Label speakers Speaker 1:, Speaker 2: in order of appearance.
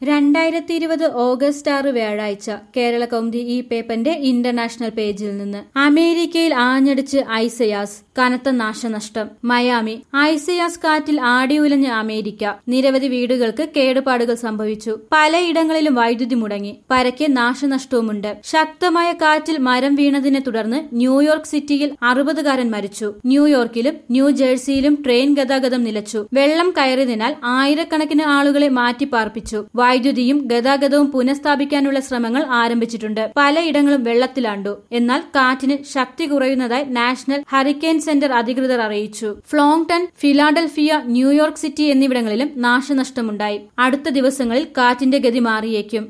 Speaker 1: രണ്ടായിരത്തി ഇരുപത് ഓഗസ്റ്റ് ആറ് വ്യാഴാഴ്ച കേരള കൗമുദി ഈ പേപ്പറിന്റെ ഇന്റർനാഷണൽ പേജിൽ നിന്ന് അമേരിക്കയിൽ ആഞ്ഞടിച്ച് ഐസയാസ് കനത്ത നാശനഷ്ടം മയാമി ഐസയാസ് കാറ്റിൽ ആടിയുലഞ്ഞ് അമേരിക്ക നിരവധി വീടുകൾക്ക് കേടുപാടുകൾ സംഭവിച്ചു പലയിടങ്ങളിലും വൈദ്യുതി മുടങ്ങി പരക്കെ നാശനഷ്ടവുമുണ്ട് ശക്തമായ കാറ്റിൽ മരം വീണതിനെ തുടർന്ന് ന്യൂയോർക്ക് സിറ്റിയിൽ അറുപതുകാരൻ മരിച്ചു ന്യൂയോർക്കിലും ന്യൂജേഴ്സിയിലും ട്രെയിൻ ഗതാഗതം നിലച്ചു വെള്ളം കയറിയതിനാൽ ആയിരക്കണക്കിന് ആളുകളെ മാറ്റിപ്പാർപ്പിച്ചു വൈദ്യുതിയും ഗതാഗതവും പുനഃസ്ഥാപിക്കാനുള്ള ശ്രമങ്ങൾ ആരംഭിച്ചിട്ടുണ്ട് പലയിടങ്ങളും വെള്ളത്തിലാണ്ടു എന്നാൽ കാറ്റിന് ശക്തി കുറയുന്നതായി നാഷണൽ ഹറിക്കെയിൻ സെന്റർ അധികൃതർ അറിയിച്ചു ഫ്ലോങ്ടൺ ഫിലാഡൽഫിയ ന്യൂയോർക്ക് സിറ്റി എന്നിവിടങ്ങളിലും നാശനഷ്ടമുണ്ടായി അടുത്ത ദിവസങ്ങളിൽ കാറ്റിന്റെ ഗതി മാറിയേക്കും